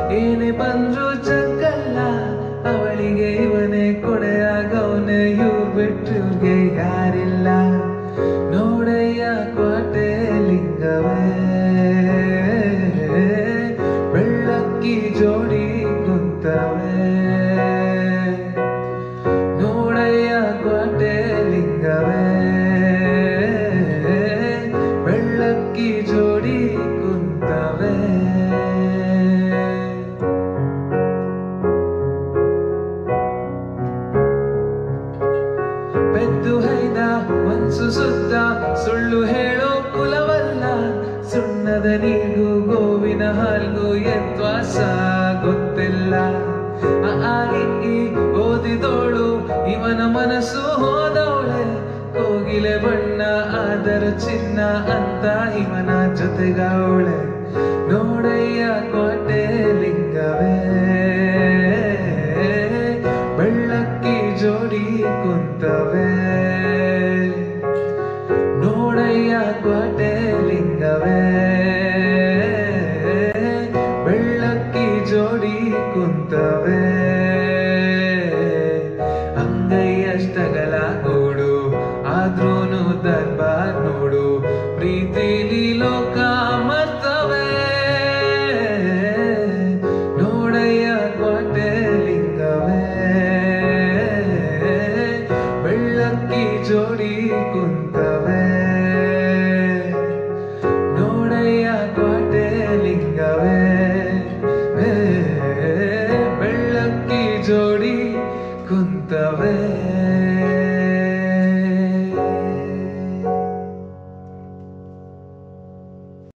ಏನೇ ಬಂದ್ರು ಜಗ್ಗಲ್ಲ ಅವಳಿಗೆ ಇವನೇ ಕೊಡೆಯಾಗವನೆ ಇವ್ ಬಿಟ್ರಿಗೆ ಯಾರಿಲ್ಲ ನೋಡಯ್ಯ ಕೋಟೆ ಲಿಂಗವೇ ಬೆಳ್ಳಕ್ಕಿ ಜೋಡಿ ಕುಂತವೇ ನೋಡಯ್ಯ ಕೋಟೆ ಲಿಂಗವೇ ಬೆಳ್ಳಕ್ಕಿ ಜೋಡಿ ಕುಂತವೇ ಬೆದ್ದು ಹೈದ ಮನ್ಸು ಸುತ್ತ ಸುಳ್ಳು ಹೇಳೋ ಕುಲವಲ್ಲ ಸುಣ್ಣದ ನೀರು ಗೋವಿನ ಹಾಲ್ಗೂ ಯತ್ವಾಸ ಗೊತ್ತಿಲ್ಲ ಆ ಆ ಇ, ಈ ಓದಿದೋಳು ಇವನ ಮನಸ್ಸು ಹೋದವಳೆ ಕೋಗಿಲೆ ಬಣ್ಣ ಆದರ ಚಿನ್ನ ಅಂತ ಇವನ ಜೊತೆಗವಳೆ ನೋಡಯ್ಯ